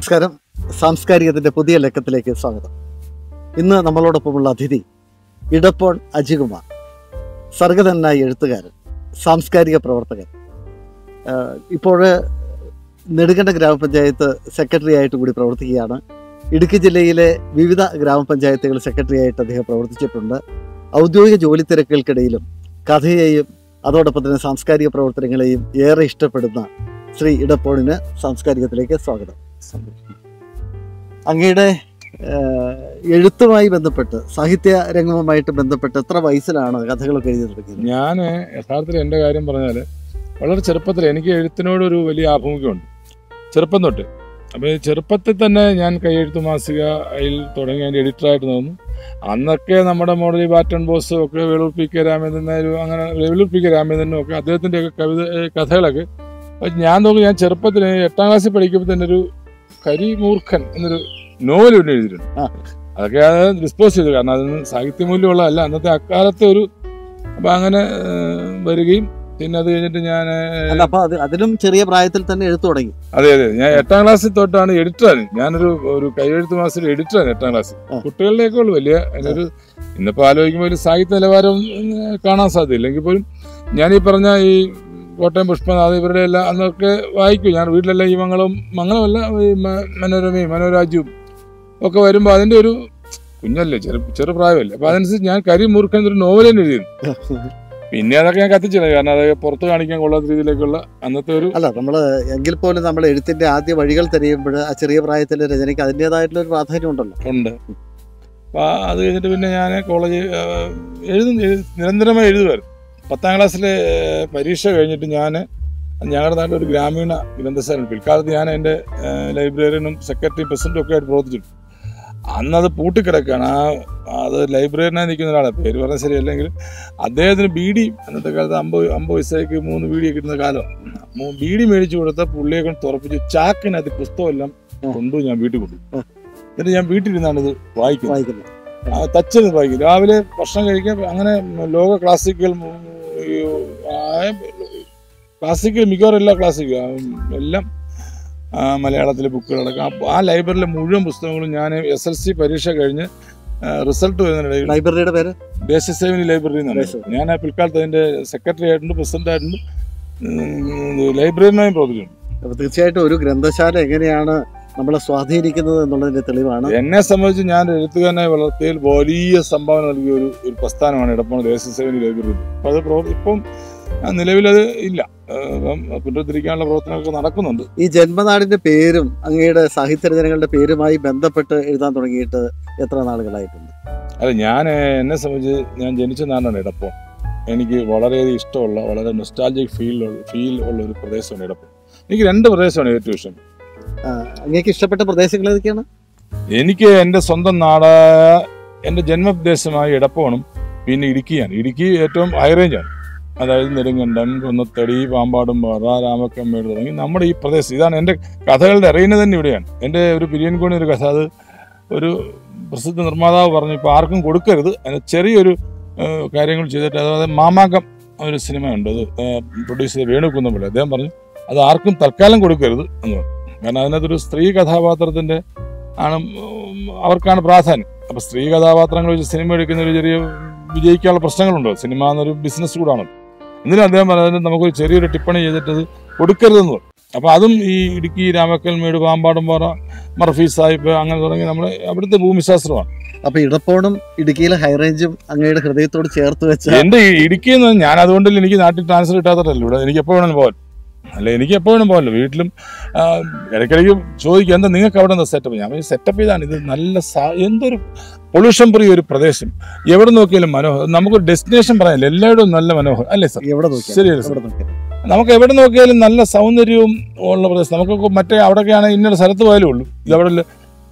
നമസ്കാരം സാംസ്കാരികത്തിന്റെ പുതിയ ലക്കത്തിലേക്ക് സ്വാഗതം ഇന്ന് നമ്മളോടൊപ്പമുള്ള അതിഥി ഇടപ്പോൺ അജികുമാർ സർഗതനായ എഴുത്തുകാരൻ സാംസ്കാരിക പ്രവർത്തകൻ ആഹ് ഇപ്പോൾ നെടുങ്കണ്ട ഗ്രാമപഞ്ചായത്ത് സെക്രട്ടറി ആയിട്ട് കൂടി പ്രവർത്തിക്കുകയാണ് ഇടുക്കി ജില്ലയിലെ വിവിധ ഗ്രാമപഞ്ചായത്തുകൾ സെക്രട്ടറി ആയിട്ട് അദ്ദേഹം പ്രവർത്തിച്ചിട്ടുണ്ട് ഔദ്യോഗിക ജോലി തിരക്കുകൾക്കിടയിലും കഥയെയും അതോടൊപ്പം തന്നെ സാംസ്കാരിക പ്രവർത്തനങ്ങളെയും ഏറെ ഇഷ്ടപ്പെടുന്ന ശ്രീ ഇടപ്പോണിന് സാംസ്കാരികത്തിലേക്ക് സ്വാഗതം അങ്ങയുടെ ഏഹ്, എഴുത്തുമായി ബന്ധപ്പെട്ട് സാഹിത്യ രംഗവുമായിട്ട് ബന്ധപ്പെട്ട് എത്ര വയസ്സിലാണ് കഥകളൊക്കെ എഴുതി തുടങ്ങിയത് ഞാൻ യഥാർത്ഥത്തിൽ എൻ്റെ കാര്യം പറഞ്ഞാൽ വളരെ ചെറുപ്പത്തിൽ എനിക്ക് എഴുത്തിനോടൊരു വലിയ ആഭിമുഖ്യമുണ്ട് ചെറുപ്പം തൊട്ട് അപ്പോൾ ഈ ചെറുപ്പത്തിൽ തന്നെ ഞാൻ കൈയെഴുത്ത് മാസികയിൽ തുടങ്ങി അതിൻ്റെ എഡിറ്ററായിട്ട് നിന്നു അന്നൊക്കെ നമ്മുടെ മോഡലി ബാറ്റൺ ബോസും ഒക്കെ വേളൂർ പി കെ രാമേന്ദ്രൻ നായരും അങ്ങനെ വേളൂർ പി കെ രാമേന്ദ്രനും ഒക്കെ അദ്ദേഹത്തിൻ്റെ ഒക്കെ കവിത ഏ, കഥകളൊക്കെ അപ്പോൾ ഞാൻ നോക്കി ഞാൻ ചെറുപ്പത്തിൽ എട്ടാം ക്ലാസ്സിൽ പഠിക്കുമ്പോൾ തന്നെ ഒരു കരിമൂർഖൻ എന്നൊരു നോവൽ ഇവിടെ എഴുതിയിട്ടുണ്ട് ആ. അതൊക്കെ അത് ഡിസ്പോസ് ചെയ്തു കാരണം അതിന് സാഹിത്യമൂല്യമുള്ളതല്ല അന്നത്തെ അക്കാലത്തെ ഒരു അപ്പം അങ്ങനെ ഏഹ്, വരികയും പിന്നെ അത് കഴിഞ്ഞിട്ട് ഞാൻ അല്ല അപ്പൊ അത് അതിലും ചെറിയ പ്രായത്തിൽ തന്നെ എഴുത്തു തുടങ്ങി അതെ അതെ ഞാൻ എട്ടാം ക്ലാസ്സിൽ തൊട്ടാണ് എഡിറ്ററാണ് ഞാനൊരു ഒരു കൈയെഴുത്ത് മാസ്റ്റർ എഡിറ്ററാണ് എട്ടാം ക്ലാസ്സിൽ ആ. കുട്ടികളുടെയൊക്കെ ഉള്ളു വലിയ അതിനൊരു ഇന്നിപ്പോൾ ആലോചിക്കുമ്പോൾ ഒരു സാഹിത്യ നിലവാരം ഉം, കാണാൻ സാധ്യതയില്ല എങ്കിൽ പോലും ഞാൻ ഈ പറഞ്ഞ ഈ കോട്ടയം പുഷ്പനാഥ് ഇവരുടെ എല്ലാം അന്നൊക്കെ വായിക്കും ഞാൻ വീട്ടിലെല്ലാം ഈ മംഗളവും മംഗളമല്ല ഈ മ- മനോരമയും മനോരാജ്യവും ഒക്കെ വരുമ്പോൾ അതിൻ്റെ ഒരു കുഞ്ഞല്ലേ ചെറു ചെറുപ്രായമല്ലേ അപ്പോൾ അതനുസരിച്ച് ഞാൻ കരിമൂർഖൻ എന്നൊരു നോവൽ തന്നെ എഴുതിയിരുന്നു പിന്നെ അതൊക്കെ ഞാൻ കത്തിച്ചില്ല കാരണം അതൊക്കെ പുറത്ത് കാണിക്കാൻ കൊള്ളാത്ത രീതിയിലേക്കുള്ള അന്നത്തെ ഒരു അല്ല നമ്മള് എങ്കിൽ പോലും നമ്മൾ എഴുത്തിന്റെ ആദ്യ വഴികൾ തിരയുമ്പോൾ ആ ചെറിയ പ്രായത്തിലെ രചനയ്ക്ക് അതിൻ്റെതായിട്ടുള്ള ഒരു പ്രാധാന്യം ഉണ്ടല്ലോ ഉണ്ട് അപ്പോൾ അത് കഴിഞ്ഞിട്ട് പിന്നെ ഞാൻ കോളേജ് എഴുതും എഴു- നിരന്തരമായി എഴുതുമായിരുന്നു പത്താം ക്ലാസ്സിലെ ഏഹ്, പരീക്ഷ കഴിഞ്ഞിട്ട് ഞാൻ ഞങ്ങളുടെ നാട്ടിൽ ഒരു ഗ്രാമീണ ഗ്രന്ഥശാല പിൽക്കാലത്ത് ഞാൻ എൻ്റെ ലൈബ്രറിയനും സെക്രട്ടറി പ്രസിഡന്റും ഒക്കെ ആയിട്ട് പ്രവർത്തിച്ചിട്ടുണ്ട് അന്നത് പൂട്ടിക്കിടക്കുകയാണ് ആ അത് ലൈബ്രറിയനായി നിൽക്കുന്ന ഒരാളാണ് പേര് പറഞ്ഞാൽ ശരിയല്ലെങ്കിൽ അദ്ദേഹത്തിന് ബീഡി അന്നത്തെ കാലത്ത് അമ്പത് അമ്പത് വയസ്സേക്ക് മൂന്ന് ബീഡി കിട്ടുന്ന കാലം മൂ- ബീഡി മേടിച്ചു കൊടുത്ത പുള്ളിയെ കൊണ്ട് തുറപ്പിച്ച് ചാക്കിനകത്ത് പുസ്തകമെല്ലാം കൊണ്ടു ഞാൻ വീട്ടിൽ കൊണ്ടു ആ. എന്നിട്ട് ഞാൻ വീട്ടിലിരുന്നാണ് ഇത് വായിക്കുന്നത് വായിക്കുന്നു ആ, തച്ചത് വായിക്കും രാവിലെ ഭക്ഷണം കഴിക്കാൻ അങ്ങനെ ലോക ക്ലാസിക്കൽ ഉം, ഈ, ആ, ക്ലാസിക്കൽ മിക്കവാറും എല്ലാ ക്ലാസിക്കൽ ആ, എല്ലാം ആ, മലയാളത്തിലെ ബുക്കുകളടക്കം അപ്പൊ ആ ലൈബ്രറിയിലെ മുഴുവൻ പുസ്തകങ്ങളും ഞാൻ എസ് എൽ സി പരീക്ഷ കഴിഞ്ഞ് റിസൾട്ട് വരുന്നതിനിടയിൽ ലൈബ്രറിയുടെ പേര് ദേശസേവനി ലൈബ്രറി എന്നാണ് ദേശസേവനി. ഞാൻ ആ പിൽക്കാലത്ത് അതിന്റെ സെക്രട്ടറി ആയിട്ടുണ്ട് പ്രസിഡന്റ് ആയിട്ടുണ്ട് ലൈബ്രറിനായും പ്രവർത്തിക്കുന്നു അപ്പൊ തീർച്ചയായിട്ടും ഒരു ഗ്രന്ഥശാല എങ്ങനെയാണ് നമ്മളെ സ്വാധീനിക്കുന്നത് എന്നുള്ളതിന്റെ തെളിവാണ് എന്നെ സംബന്ധിച്ച് ഞാൻ എഴുത്തുകാരനായി വളർത്തിയതിൽ വലിയ സംഭാവന നൽകിയ ഒരു ഒരു പ്രസ്ഥാനമാണ് ഇടപ്പണ ദേശസേവനി ലൈബ്രറി അപ്പൊ അത് പ്രവർ- ഇപ്പം ആ, നിലവിലത് ഇല്ല ആ, ഇപ്പം പുനരുദ്ധരിക്കാനുള്ള പ്രവർത്തനമൊക്കെ നടക്കുന്നുണ്ട് ഈ ജന്മനാടിന്റെ പേരും അങ്ങയുടെ സാഹിത്യ രചനകളുടെ പേരുമായി ബന്ധപ്പെട്ട് എഴുതാൻ തുടങ്ങിയിട്ട് എത്ര നാളുകളായിട്ടുണ്ട് അല്ല ഞാൻ എന്നെ സംബന്ധിച്ച് ഞാൻ ജനിച്ച നാടാണ് ഇടപ്പം എനിക്ക് വളരെയധികം ഇഷ്ടമുള്ള വളരെ നൊസ്റ്റാൾജിക് ഫീൽ ഫീൽ ഉള്ള ഒരു പ്രദേശമാണ് ഇടപ്പം എനിക്ക് രണ്ട് പ്രദേശമാണ് ഏറ്റവും ഇഷ്ടം ആ, അങ്ങേക്ക് ഇഷ്ടപ്പെട്ട പ്രദേശങ്ങൾ ഏതൊക്കെയാണ് എനിക്ക് എൻ്റെ സ്വന്തം നാടായ എൻ്റെ ജന്മപ്രദേശമായ ഇടപ്പമാണ് പിന്നെ ഇടുക്കിയാണ് ഇടുക്കി ഏറ്റവും ഹൈ റേഞ്ചാണ് അതായത് നെടുങ്കണ്ടം കുന്നത്തടി പാമ്പാടും പാറ രാമക്കമ്മേട് തുടങ്ങി നമ്മുടെ ഈ പ്രദേശം ഇതാണ് എൻ്റെ കഥകളുടെ അറിയുന്നത് തന്നെ ഇവിടെയാണ് എൻ്റെ ഒരു പിരിയൻകോണി ഒരു കഥ അത് ഒരു പ്രസിദ്ധ നിർമ്മാതാവ് പറഞ്ഞു ഇപ്പോൾ ആർക്കും കൊടുക്കരുത് അതിന് ചെറിയൊരു ഏഹ്, കാര്യങ്ങൾ ചെയ്തിട്ട് അതായത് മാമാങ്കം ഒരു സിനിമയുണ്ട് അത് പ്രൊഡ്യൂസ് ചെയ്ത വേണു കുന്നമ്പിള്ളി അദ്ദേഹം പറഞ്ഞു അത് ആർക്കും തൽക്കാലം കൊടുക്കരുത് എന്ന് പറഞ്ഞു കാരണം അതിനകത്തൊരു സ്ത്രീ കഥാപാത്രത്തിന്റെ ആണ് ഉം, അവർക്കാണ് പ്രാധാന്യം അപ്പൊ സ്ത്രീ കഥാപാത്രങ്ങൾ വെച്ച് സിനിമ എടുക്കുന്ന ഒരു ചെറിയ വിജയിക്കാനുള്ള പ്രശ്നങ്ങളുണ്ടോ സിനിമ എന്നൊരു ബിസിനസ് കൂടാണ് എന്നിലും അദ്ദേഹം പറഞ്ഞത് നമുക്കൊരു ചെറിയൊരു ടിപ്പണി ചെയ്തിട്ട് അത് കൊടുക്കരുതെന്ന് പറഞ്ഞു അപ്പൊ അതും ഈ ഇടുക്കി രാമക്കൽമേട് പാമ്പാടുംപാറ മർഫി സാഹിബ് അങ്ങനെ തുടങ്ങി നമ്മുടെ അവിടുത്തെ ഭൂമിശാസ്ത്രമാണ് അപ്പൊ ഇടപ്പോണും ഇടുക്കിയിലെ ഹൈറേഞ്ചും അങ്ങയുടെ ഹൃദയത്തോട് ചേർത്ത് വെച്ച എന്റെ ഈ ഇടുക്കി എന്ന് പറഞ്ഞാൽ ഞാൻ അതുകൊണ്ടല്ലേ എനിക്ക് നാട്ടിൽ ട്രാൻസ്ഫർ കിട്ടാത്തതല്ലോ ഇവിടെ എനിക്ക് എപ്പോ വേണമെങ്കിലും പോകാൻ അല്ല എനിക്ക് എപ്പോ വേണം പോകാമല്ലോ വീട്ടിലും ആ, ഇടയ്ക്കിടയ്ക്ക് ചോദിക്കും എന്താ നിങ്ങൾക്ക് അവിടെ എന്താ സെറ്റപ്പ് ഞാൻ സെറ്റപ്പ് ചെയ്താണ് ഇത് നല്ല സാ- എന്തൊരു പൊല്യൂഷൻ ഫ്രീ ഒരു പ്രദേശം എവിടെ നോക്കിയാലും മനോഹരം നമുക്കൊരു ഡെസ്റ്റിനേഷൻ പറയാനില്ല എല്ലായിടവും നല്ല മനോഹരം അല്ലേ സർ എവിടെ നോക്കിയാലും ശരിയല്ലേ സർ എവിടെ നോക്കിയാലും നമുക്ക് എവിടെ നോക്കിയാലും നല്ല സൗന്ദര്യവും ഉള്ള പ്രദേശം നമുക്ക് മറ്റേ അവിടെയൊക്കെയാണ് ഇന്നൊരു സ്ഥലത്ത് പോയാലേ ഉള്ളൂ ഇതവിടെ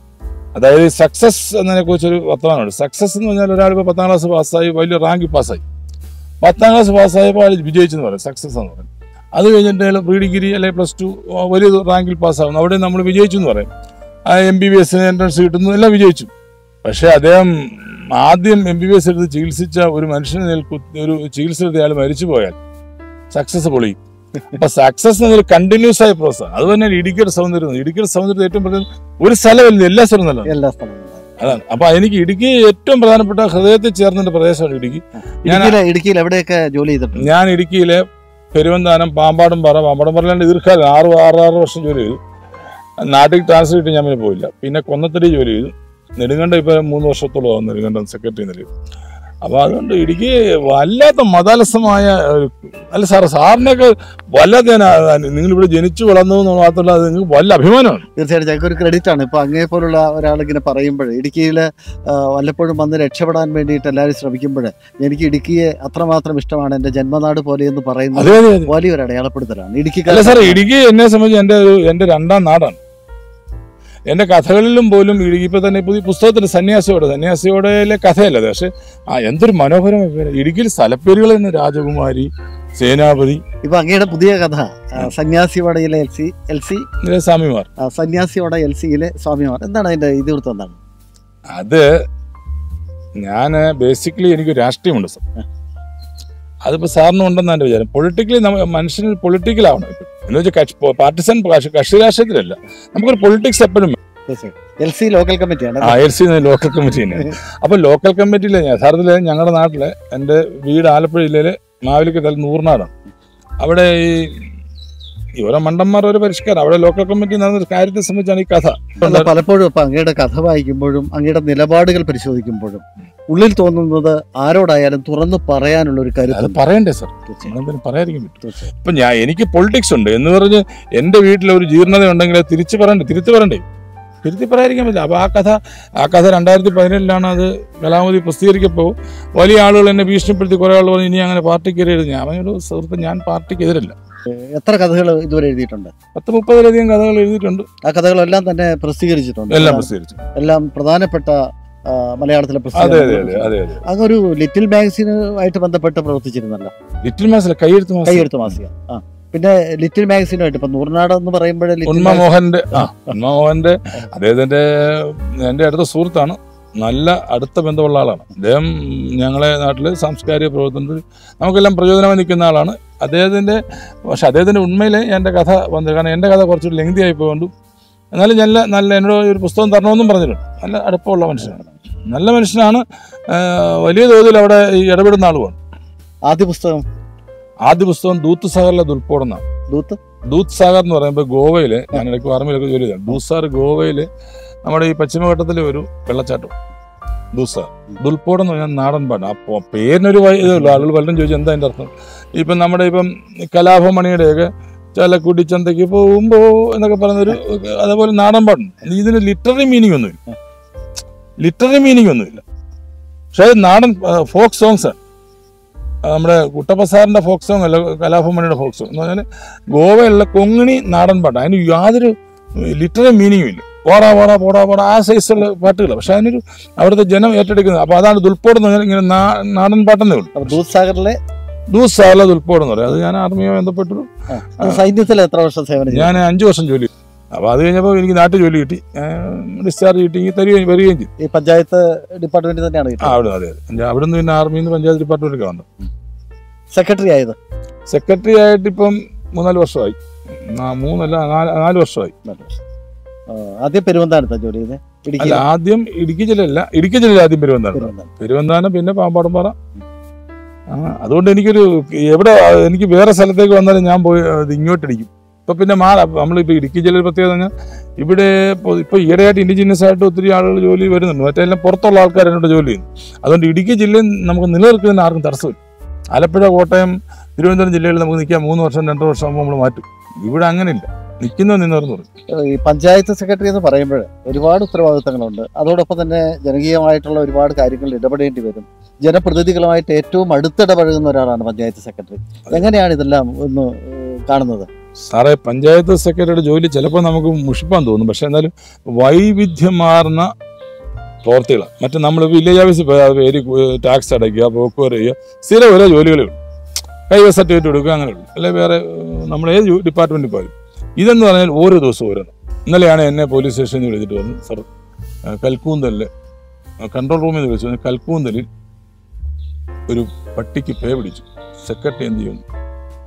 അതായത് സക്സസ് എന്നതിനെ കുറിച്ചൊരു വർത്തമാനമുണ്ട് സക്സസ് എന്ന് പറഞ്ഞാൽ ഒരാൾ ഇപ്പോൾ പത്താം ക്ലാസ് പാസ്സായി വലിയ റാങ്കിൽ പാസ്സായി പത്താം ക്ലാസ് പാസ്സായപ്പോൾ അയാൾ വിജയിച്ചെന്ന് പറയും സക്സസ് എന്ന് പറയും അത് കഴിഞ്ഞിട്ട് അയാൾ പ്രീ ഡിഗ്രി അല്ലെങ്കിൽ പ്ലസ് ടു വലിയ റാങ്കിൽ പാസ്സാകുന്നു അവിടെ നമ്മൾ വിജയിച്ചു എന്ന് പറയും ആ എം ബി ബി എസിന് എൻട്രൻസ് കിട്ടുന്നു എല്ലാം വിജയിച്ചു പക്ഷേ അദ്ദേഹം ആദ്യം എം ബി ബി എസ് എടുത്ത് ചികിത്സിച്ച ഒരു മനുഷ്യനെ നേൽ കുത്തി- ഒരു ചികിത്സ എടുത്ത് അയാൾ മരിച്ചു പോയാൽ സക്സസ് പൊളിയും അപ്പൊ സക്സസ് എന്നൊരു കണ്ടിന്യൂസ് ആയ പ്രോസസ് അത് തന്നെ ഇടുക്കിയുടെ സൗന്ദര്യം ഇടുക്കിയുടെ സൗന്ദര്യം ഏറ്റവും പ്രധാനം ഒരു സ്ഥലമല്ല എല്ലാ സ്ഥലവും നല്ലതാണ് എല്ലാ സ്ഥലങ്ങളും അതാണ് അപ്പൊ എനിക്ക് ഇടുക്കി ഏറ്റവും പ്രധാനപ്പെട്ട ഹൃദയത്തിൽ ചേർന്ന പ്രദേശമാണ് ഇടുക്കി ഞാൻ ഇടുക്കിയിലെ ഇടുക്കിയിൽ എവിടെയൊക്കെ ജോലി ചെയ്തിട്ടുണ്ട് ഞാൻ ഇടുക്കിയിലെ പെരുവന്താനം പാമ്പാടും പാറ പാമ്പാടും പാറയിലാണ്ട് ദീർഘകാലം ആറ് ആറ് ആറ് വർഷം ജോലി ചെയ്തു നാട്ടിൽ ട്രാൻസ്ഫർ കിട്ടി ഞാൻ പിന്നെ പോയില്ല പിന്നെ കൊന്നത്തടി ജോലി ചെയ്തു നെടുങ്കണ്ട ഇപ്പൊ മൂന്ന് വർഷത്തോളം ആവും നെടുങ്കണ്ടം സെക്രട്ടറി നിലയിൽ അപ്പൊ അതുകൊണ്ട് ഇടുക്കി വല്ലാത്ത മതാലസമായ ഒരു അല്ല സാറ് സാറിനൊക്കെ വല്ലാത്ത നിങ്ങൾ ഇവിടെ ജനിച്ചു വളർന്നു എന്ന് മാത്രമല്ല അത് നിങ്ങൾക്ക് വല്ല അഭിമാനമാണ് തീർച്ചയായിട്ടും ഞങ്ങൾക്ക് ഒരു ക്രെഡിറ്റ് ആണ് ഇപ്പൊ അങ്ങേ പോലുള്ള ഒരാൾ ഇങ്ങനെ പറയുമ്പോൾ ഇടുക്കിയിൽ വല്ലപ്പോഴും വന്ന് രക്ഷപ്പെടാൻ വേണ്ടിയിട്ട് എല്ലാവരും ശ്രമിക്കുമ്പോൾ എനിക്ക് ഇടുക്കിയെ അത്രമാത്രം ഇഷ്ടമാണ് എന്റെ ജന്മനാട് പോലെ എന്ന് പറയുന്നത് അതെ അതെ അതെ വലിയൊരു അടയാളപ്പെടുത്തലാണ് ഇടുക്കി അല്ല സാറേ ഇടുക്കി എന്നെ സംബന്ധിച്ച് എൻ്റെ ഒരു എൻ്റെ രണ്ടാം നാടാണ് എൻ്റെ കഥകളിലും പോലും ഇടുക്കി ഇപ്പൊ തന്നെ പുതിയ പുസ്തകത്തിന് സന്യാസിയോടെ സന്യാസിയോടെയിലെ കഥയല്ല അത് പക്ഷെ ആ എന്തൊരു മനോഹരമായ പേര് ഇടുക്കിയിൽ സ്ഥലപ്പേരുകൾ തന്നെ രാജകുമാരി സേനാപതി ഇപ്പൊ അങ്ങയുടെ പുതിയ കഥ ആ, സന്യാസിവടയിലെ എൽ സി എൽ സി ഇതിലെ സ്വാമിമാർ ആ, സന്യാസിവട എൽ സിയിലെ സ്വാമിമാർ എന്താണ് അതിന്റെ ഇതിവൃത്തം എന്താണ് അത് ഞാൻ ബേസിക്കലി എനിക്ക് രാഷ്ട്രീയമുണ്ട് സാർ അതിപ്പോ സാറിനും ഉണ്ടെന്ന് എൻ്റെ വിചാരം പൊളിറ്റിക്കലി മനുഷ്യന് പൊളിറ്റിക്കൽ ആവണം ഇപ്പൊ. എന്ന് വെച്ചാൽ കക്ഷി പാർട്ടിസൺ കക്ഷി രാഷ്ട്രീയത്തിലല്ല നമുക്കൊരു പൊളിറ്റിക്സ് എപ്പോഴും എൽ സി ലോക്കൽ കമ്മിറ്റിയാണ് ആ എൽ സി ലോക്കൽ കമ്മിറ്റി തന്നെയാണ് അപ്പൊ ലോക്കൽ കമ്മിറ്റിയിലെ യഥാർത്ഥത്തില് ഞങ്ങളുടെ നാട്ടിലെ എൻ്റെ വീട് ആലപ്പുഴ ജില്ലയിലെ മാവേലിക്കൽ നൂറിനാടാണ് അവിടെ ഈ ഈ ഓരോ മണ്ടന്മാർ ഒരു പരിഷ്കാരം അവിടെ ലോക്കൽ കമ്മിറ്റി നടന്നൊരു കാര്യത്തെ സംബന്ധിച്ചാണ് ഈ കഥ അല്ല പലപ്പോഴും ഇപ്പൊ അങ്ങയുടെ കഥ വായിക്കുമ്പോഴും അങ്ങയുടെ നിലപാടുകൾ പരിശോധിക്കുമ്പോഴും ഉള്ളിൽ തോന്നുന്നത് ആരോടായാലും തുറന്നു പറയാനുള്ള ഒരു അത് കരുത്ത് പറയണ്ടേ സാർ നമ്മളെന്തിനും പറയാതിരിക്കും പറ്റും ഇപ്പൊ ഞാൻ എനിക്ക് പൊളിറ്റിക്സ് ഉണ്ട് എന്ന് പറഞ്ഞ് എന്റെ വീട്ടിൽ ഒരു ജീർണത ഉണ്ടെങ്കിൽ അത് തിരിച്ചു പറയണ്ടേ തിരുത്തി പറയണ്ടേ തിരുത്തി പറയാതിരിക്കാൻ പറ്റില്ല അപ്പൊ ആ കഥ ആ കഥ രണ്ടായിരത്തി പതിനേഴിലാണ് അത് കലാമതി പ്രസിദ്ധീകരിക്കപ്പോൾ വലിയ ആളുകൾ എന്നെ ഭീഷണിപ്പെടുത്തി കുറെ ആൾ പറഞ്ഞു ഇനി അങ്ങനെ പാർട്ടിക്കെതിരെ എഴുതി ഞാൻ പറഞ്ഞൊരു സുഹൃത്ത് ഞാൻ പാർട്ടിക്കെതിരല്ല എത്ര കഥകൾ ഇതുവരെ എഴുതിയിട്ടുണ്ട് പത്ത് മുപ്പതിലധികം കഥകൾ എഴുതിയിട്ടുണ്ട് ആ കഥകളെല്ലാം തന്നെ പ്രസിദ്ധീകരിച്ചിട്ടുണ്ട് എല്ലാം പ്രസിദ്ധീകരിച്ചു എല്ലാം പ്രധാനപ്പെട്ട ആ, മലയാളത്തിലെ അതെ അതെ അതെ പ്രസിദ്ധീകരണങ്ങൾ. അതെ അതെ അങ്ങ് ഒരു ലിറ്റിൽ മാഗസിനുമായിട്ട് ബന്ധപ്പെട്ട് പ്രവർത്തിച്ചിരുന്നല്ലോ ലിറ്റിൽ മാസിലെ കൈയെഴുത്ത് മാസം കൈയെഴുത്ത് മാസിക ആ പിന്നെ ലിറ്റിൽ മാഗസിനുമായിട്ട് ഇപ്പൊ നൂറിനാട് എന്ന് പറയുമ്പോഴേ ലിറ്റിൽ ഉണ്മ മാഗസിൻ- മോഹന്റെ ആ ഉണ്മ മോഹന്റെ അദ്ദേഹത്തിന്റെ എന്റെ അടുത്ത സുഹൃത്താണ് നല്ല അടുത്ത ബന്ധമുള്ള ആളാണ് അദ്ദേഹം ഞങ്ങളെ നാട്ടില് സാംസ്കാരിക പ്രവർത്തനത്തിൽ നമുക്കെല്ലാം പ്രചോദനമായി നിൽക്കുന്ന ആളാണ് അദ്ദേഹത്തിന്റെ പക്ഷെ അദ്ദേഹത്തിന്റെ ഉണ്മയിൽ എൻ്റെ കഥ വന്നത് കാരണം എൻ്റെ കഥ കുറച്ച് ലെങ്തി ആയി പോയതുകൊണ്ട് എന്നാലും നല്ല നല്ല എന്നോട് ഒരു പുസ്തകം തരണമെന്നും പറഞ്ഞിട്ടുണ്ട് നല്ല അടുപ്പമുള്ള മനുഷ്യനാണ് നല്ല മനുഷ്യനാണ് ആ, വലിയ തോതിൽ അവിടെ ഈ ഇടപെടുന്ന ആളുമാണ് ആദ്യ പുസ്തകം ആദ്യ പുസ്തകം ദൂത്ത് സാഗറിലെ ദുൽപ്പോടെന്നാണ് ദൂത്ത് ദൂത് സാഗർ എന്ന് പറയുമ്പോൾ ഗോവയില് ഞാൻ ഇടയ്ക്ക് ആർമിയിലൊക്കെ ജോലി ചെയ്തു ദൂത് സാഗർ ഗോവയില് നമ്മുടെ ഈ പശ്ചിമഘട്ടത്തിലെ ഒരു വെള്ളച്ചാട്ടം ദൂത് സാഗർ ദുൽപോട് എന്ന് പറഞ്ഞാൽ നാടൻ പാട്ട് അപ്പോൾ പേരിനൊരു വൈ- ഇതേ ഉള്ളൂ ആളുകൾ പലരും ചോദിച്ചു എന്താ അതിൻ്റെ അർത്ഥം ഇപ്പം നമ്മുടെ ഇപ്പം കലാഭമണിയുടെയൊക്കെ ചലക്കുടി ചന്തയ്ക്ക് പോകുമ്പോ എന്നൊക്കെ പറയുന്നൊരു അതേപോലെ നാടൻ പാട്ടുണ്ട് ഇതിന് ലിറ്റററി മീനിങ് ഒന്നുമില്ല ലിറ്റററി മീനിങ് ഒന്നുമില്ല പക്ഷേ അത് നാടൻ ഫോക്ക് സോങ്സ് ആണ് ആ, നമ്മുടെ കുട്ടപ്പ സാറിന്റെ ഫോക്ക് സോങ് അല്ല കലാഭമണിയുടെ ഫോക്ക് സോങ് എന്ന് പറഞ്ഞാൽ ഗോവയിലുള്ള കൊങ്ങിണി നാടൻ പാട്ട് അതിന് യാതൊരു ലിറ്റററി മീനിങ്ങും ഇല്ല പോടാ പോടാ പോടാ പോടാ ആ സൈസുള്ള പാട്ടുകൾ പക്ഷെ അതിനൊരു അവിടുത്തെ ജനം ഏറ്റെടുക്കുന്നത് അപ്പൊ അതാണ് ദുൽപ്പോട് എന്ന് പറഞ്ഞാൽ ഇങ്ങനെ നാ- നാടൻ പാട്ടെന്നേ ഉള്ളൂ അപ്പൊ ദൂത് സാഗറിലെ ദൂസ് സാല ദുൽപ്പോട് എന്ന് പറയും അത് ഞാൻ ആർമിയുമായി ബന്ധപ്പെട്ടൊരു ആ, അത് സൈന്യത്തിൽ എത്ര വർഷം സേവനം ചെയ്തു ഞാൻ അഞ്ചു വർഷം ജോലി ചെയ്തു അപ്പൊ അത് കഴിഞ്ഞപ്പോൾ എനിക്ക് നാട്ടിൽ ജോലി കിട്ടി ഡിസ്ചാർജ് കിട്ടി ഇങ്ങനെ തരികയും വരികയും ചെയ്തു ഈ പഞ്ചായത്ത് ഡിപ്പാർട്ട്മെന്റ് തന്നെയാണ് ആ കിട്ടിയത് അവിടെ അതെ അതെ അവിടെ നിന്ന് പിന്നെ ആർമിയിൽ നിന്ന് പഞ്ചായത്ത് ഡിപ്പാർട്ട്മെന്റിലേക്ക് വന്നു സെക്രട്ടറി ആയത് സെക്രട്ടറി ആയിട്ട് ഇപ്പം മൂന്നാല് വർഷമായി ആ, മൂന്നല്ല നാല് നാല് വർഷമായി ആ, ആദ്യം പെരുവന്താനത്താ ജോലി ചെയ്തത് ഇടുക്കി അല്ല ആദ്യം ഇടുക്കി ജില്ലയല്ല ഇടുക്കി ജില്ലയിൽ ആദ്യം പെരുവന്താണ് പെരുവന്താനം പെരുവന്താനം പിന്നെ പാമ്പാടുംപാറ ആ അതുകൊണ്ട് എനിക്കൊരു എവിടെ എനിക്ക് വേറെ സ്ഥലത്തേക്ക് വന്നാലും ഞാൻ പോയി അത് ഇങ്ങോട്ടടിക്കും ഇപ്പൊ പിന്നെ മാറാം നമ്മളിപ്പോ ഇടുക്കി ജില്ലയിൽ പ്രത്യേകത പറഞ്ഞാൽ ഇവിടെ ഇപ്പൊ ഇപ്പൊ ഈയിടെയായിട്ട് ഇൻഡിജിനസ് ആയിട്ട് ഒത്തിരി ആളുകൾ ജോലി വരുന്നുണ്ട് മറ്റെല്ലാം പുറത്തുള്ള ആൾക്കാർ എന്നോട് ജോലി ചെയ്യുന്നു അതുകൊണ്ട് ഇടുക്കി ജില്ലയിൽ നമുക്ക് നിലനിൽക്കുന്നതിന് ആർക്കും തടസ്സമില്ല ആലപ്പുഴ കോട്ടയം തിരുവനന്തപുരം ജില്ലയിൽ നമുക്ക് നിൽക്കാം മൂന്ന് വർഷം രണ്ട് വർഷം ആകുമ്പോൾ നമ്മൾ മാറ്റും ഇവിടെ അങ്ങനെയില്ല നിൽക്കുന്നത് നിന്നവരെന്ന് പറയും ഈ പഞ്ചായത്ത് സെക്രട്ടറി എന്ന് പറയുമ്പോൾ ഒരുപാട് ഉത്തരവാദിത്തങ്ങളുണ്ട് അതോടൊപ്പം തന്നെ ജനകീയമായിട്ടുള്ള ഒരുപാട് കാര്യങ്ങളിൽ ഇടപെടേണ്ടി വരും ജനപ്രതിനിധികളുമായിട്ട് ഏറ്റവും അടുത്തിടപഴകുന്ന ഒരാളാണ് പഞ്ചായത്ത് സെക്രട്ടറി എങ്ങനെയാണ് ഇതെല്ലാം ഒന്ന് ഏഹ്, കാണുന്നത് സാറേ പഞ്ചായത്ത് സെക്രട്ടറിയുടെ ജോലി ചിലപ്പോൾ നമുക്ക് മുഷിപ്പാൻ തോന്നും പക്ഷെ എന്നാലും വൈവിധ്യമാർന്ന പ്രവർത്തികളാണ് മറ്റേ നമ്മൾ വില്ലേജ് ഓഫീസിൽ പോയാൽ പേര് ടാക്സ് അടയ്ക്കുക പോക്കുവര ചെയ്യുക സ്ഥിരം ഓരോ ജോലികളേ ഉള്ളൂ കൈവ സർട്ടിഫിക്കറ്റ് കൊടുക്കുക അങ്ങനെ ഉള്ളൂ അല്ലെ വേറെ ഏഹ്, നമ്മൾ ഏത് ഡിപ്പാർട്ട്മെന്റിൽ പോയാലും ഇതെന്ന് പറഞ്ഞാൽ ഓരോ ദിവസവും ഓരോന്ന് ഇന്നലെയാണ് എന്നെ പോലീസ് സ്റ്റേഷനിൽ വിളിച്ചിട്ട് പറഞ്ഞു സർ ഏഹ്, കൽക്കൂന്തലിൽ കൺട്രോൾ റൂമിൽ നിന്ന് വിളിച്ചു പറഞ്ഞു, കൽക്കൂന്തലിൽ ഒരു പട്ടിക്ക് പേ പിടിച്ചു സെക്രട്ടറി എന്ത് ചെയ്യുന്നു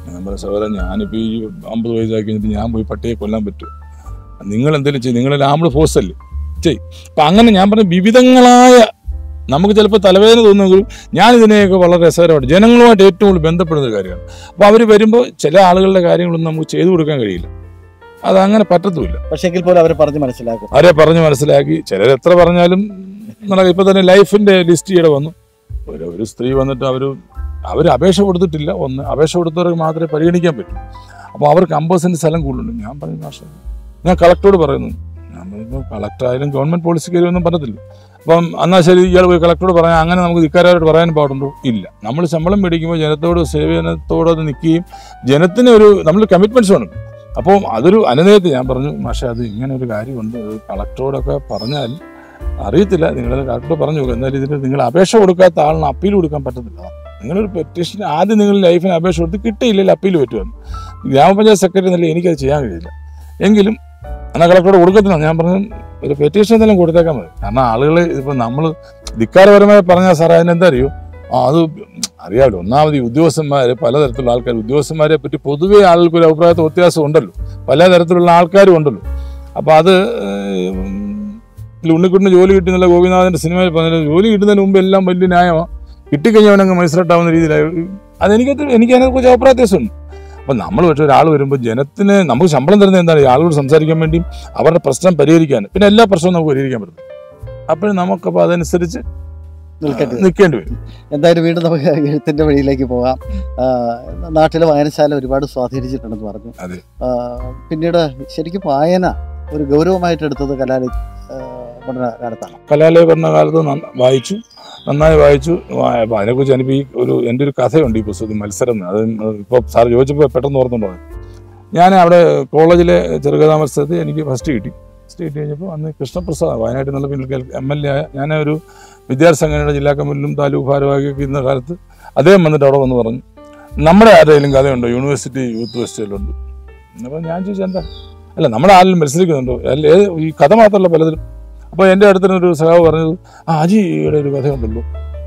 ഞാൻ പറയാം സഹോദരൻ ഞാനിപ്പോൾ ഈ അമ്പത് വയസ്സാക്കി കഴിഞ്ഞിട്ട് ഞാൻ പോയി പട്ടിയെ കൊല്ലാൻ പറ്റും നിങ്ങൾ എന്തെങ്കിലും ചെയ്യും നിങ്ങളെ ആംബിൾ ഫോഴ്സ് അല്ലേ ചെയ് അപ്പം അങ്ങനെ ഞാൻ പറഞ്ഞ വിവിധങ്ങളായ നമുക്ക് ചിലപ്പോൾ തലവേദന തോന്നുമെങ്കിലും ഞാൻ ഇതിനെയൊക്കെ വളരെ രസകരമായിട്ട് ജനങ്ങളുമായിട്ട് ഏറ്റവും കൂടുതൽ ബന്ധപ്പെടുന്ന ഒരു കാര്യമാണ് അപ്പോൾ അവർ വരുമ്പോൾ ചില ആളുകളുടെ കാര്യങ്ങളൊന്നും നമുക്ക് ചെയ്തു കൊടുക്കാൻ കഴിയില്ല അതങ്ങനെ പറ്റത്തുമില്ല പക്ഷെ എങ്കിൽ പോലും അവർ പറഞ്ഞ് മനസ്സിലാക്കും അവരെ പറഞ്ഞ് മനസ്സിലാക്കി ചിലർ എത്ര പറഞ്ഞാലും നടക്കും ഇപ്പൊ തന്നെ ലൈഫിന്റെ ലിസ്റ്റ് ഈയിടെ വന്നു ഒരു ഒരു സ്ത്രീ വന്നിട്ട് അവർ അവർ അപേക്ഷ കൊടുത്തിട്ടില്ല ഒന്ന് അപേക്ഷ കൊടുത്തവർക്ക് മാത്രമേ പരിഗണിക്കാൻ പറ്റൂ അപ്പോൾ അവർക്ക് അമ്പത് സെന്റ് സ്ഥലം കൂടുതലുണ്ട് ഞാൻ പറഞ്ഞു മാഷ ഞാൻ കളക്ടറോട് പറയുന്നു ഞാൻ പറഞ്ഞു കളക്ടർ ആയാലും ഗവൺമെന്റ് പോളിസി കാര്യമൊന്നും പറഞ്ഞിട്ടില്ല അപ്പം എന്നാൽ ശരി ഇയാൾ പോയി കളക്ടറോട് പറയാൻ അങ്ങനെ നമുക്ക് ധിക്കാരായിട്ട് പറയാൻ പാടുണ്ടോ ഇല്ല നമ്മൾ ശമ്പളം മേടിക്കുമ്പോൾ ജനത്തോട് സേവനത്തോട് അത് നിൽക്കുകയും ജനത്തിന് ഒരു നമ്മൾ കമ്മിറ്റ്മെന്റ്സ് വേണം അപ്പോൾ അതൊരു അനുനയത്തിൽ ഞാൻ പറഞ്ഞു പക്ഷേ അത് ഇങ്ങനെ ഒരു കാര്യമുണ്ട് അത് കളക്ടറോടൊക്കെ പറഞ്ഞാൽ അറിയത്തില്ല നിങ്ങളത് കളക്ടറോട് പറഞ്ഞു നോക്കുക എന്നാലും ഇതിന് നിങ്ങൾ അപേക്ഷ കൊടുക്കാത്ത ആളിന് അപ്പീൽ കൊടുക്കാൻ പറ്റത്തില്ല നിങ്ങളൊരു പെറ്റീഷൻ ആദ്യം നിങ്ങൾ ലൈഫിന് അപേക്ഷ കൊടുത്ത് കിട്ടിയില്ലെങ്കിൽ അപ്പീൽ പറ്റുമെന്ന് ഗ്രാമപഞ്ചായത്ത് സെക്രട്ടറി എന്നല്ല എനിക്കത് ചെയ്യാൻ കഴിയില്ല എങ്കിലും എന്നാൽ കളക്ടറോട് കൊടുക്കത്തില്ല ഞാൻ പറഞ്ഞു ഒരു പെറ്റീഷൻ എന്തെങ്കിലും കൊടുത്തേക്കാൻ മതി കാരണം ആളുകൾ ഇപ്പം നമ്മൾ ധിക്കാരപരമായി പറഞ്ഞാൽ സാറേ അതിനെന്താ അറിയോ ആ അത് അറിയാമല്ലോ ഒന്നാമത് ഈ ഉദ്യോഗസ്ഥന്മാർ പലതരത്തിലുള്ള ആൾക്കാർ ഉദ്യോഗസ്ഥന്മാരെ പറ്റി പൊതുവേ ആളുകൾക്ക് ഒരു അഭിപ്രായത്തിൽ വ്യത്യാസം ഉണ്ടല്ലോ പലതരത്തിലുള്ള ആൾക്കാരും ഉണ്ടല്ലോ അപ്പോൾ അത് ഉം, ഇതിൽ ഉണ്ണിക്കുട്ടിന് ജോലി കിട്ടുന്നുള്ള ഗോപിനാഥന്റെ സിനിമയിൽ പറഞ്ഞ ജോലി കിട്ടുന്നതിന് മുമ്പ് എല്ലാം വലിയ ന്യായമാണ് കിട്ടിക്കഴിഞ്ഞവനങ്ങ് മനസ്സിലാട്ടാവുന്ന രീതിയിലായി അതെനിക്കത് എനിക്ക് അതിനെക്കുറിച്ച് അഭിപ്രായ വ്യത്യാസമുണ്ട് അപ്പം നമ്മൾ പക്ഷേ ഒരാൾ വരുമ്പോൾ ജനത്തിന് നമുക്ക് ശമ്പളം തരുന്നത് എന്താണ് ഈ ആളോട് സംസാരിക്കാൻ വേണ്ടി അവരുടെ പ്രശ്നം പരിഹരിക്കാൻ പിന്നെ എല്ലാ പ്രശ്നവും നമുക്ക് പരിഹരിക്കാൻ പറ്റും അപ്പോഴും നമുക്കപ്പോൾ അതനുസരിച്ച് നിൽക്കട്ടെ നിൽക്കേണ്ടി വരും എന്തായാലും വീണ്ടും നമുക്ക് എഴുത്തിന്റെ വഴിയിലേക്ക് പോകാം ആ, നാട്ടിലെ വായനശാല ഒരുപാട് സ്വാധീനിച്ചിട്ടുണ്ടെന്ന് പറഞ്ഞു അതെ. ആ, പിന്നീട് ശരിക്കും വായന ഒരു ഗൗരവമായിട്ട് എടുത്തത് കലാലയ ആ, പഠന കാലത്താണ് കലാലയ പഠന കാലത്ത് നന്ന- വായിച്ചു നന്നായി വായിച്ചു വാ- അപ്പൊ അതിനെക്കുറിച്ച് എനിക്ക് ഈ ഒരു എൻ്റെ ഒരു കഥയുണ്ട് ഈ പുസ്തകത്തിൽ മത്സരം എന്ന്. അത് ഇപ്പോൾ സാർ ചോദിച്ചപ്പോൾ പെട്ടെന്ന് ഓർത്തുണ്ടോ ഞാൻ അവിടെ കോളേജിലെ ചെറുകഥാ മത്സരത്തിൽ എനിക്ക് ഫസ്റ്റ് കിട്ടി ഫസ്റ്റ് കിട്ടി കഴിഞ്ഞപ്പോൾ അന്ന് കൃഷ്ണപ്രസാദ് വയനാട്ടിൽ നിന്നുള്ള പിന്നിൽ എം എൽ എ ആയ ഞാൻ ഒരു വിദ്യാർത്ഥി സംഘടനയുടെ ജില്ലാ കമ്മിറ്റിയിലും താലൂക്ക് ഭാരവാഹിയൊക്കെ ഇരുന്ന കാലത്ത് അദ്ദേഹം വന്നിട്ട് അവിടെ വന്ന് പറഞ്ഞു നമ്മുടെ ആരുടെയും കഥയുണ്ടോ യൂണിവേഴ്സിറ്റി യൂത്ത് ഫെസ്റ്റിവലുണ്ട് അപ്പോൾ ഞാൻ ചോദിച്ചു എന്താ അല്ല നമ്മുടെ ആരിലും മത്സരിക്കുന്നുണ്ടോ അല്ല ഏത് ഈ കഥ മാത്രമല്ല പലതിലും അപ്പോൾ എൻ്റെ അടുത്തൊരു സഹാവ് പറഞ്ഞത് ആ അജിയുടെ ഒരു കഥയുണ്ടല്ലോ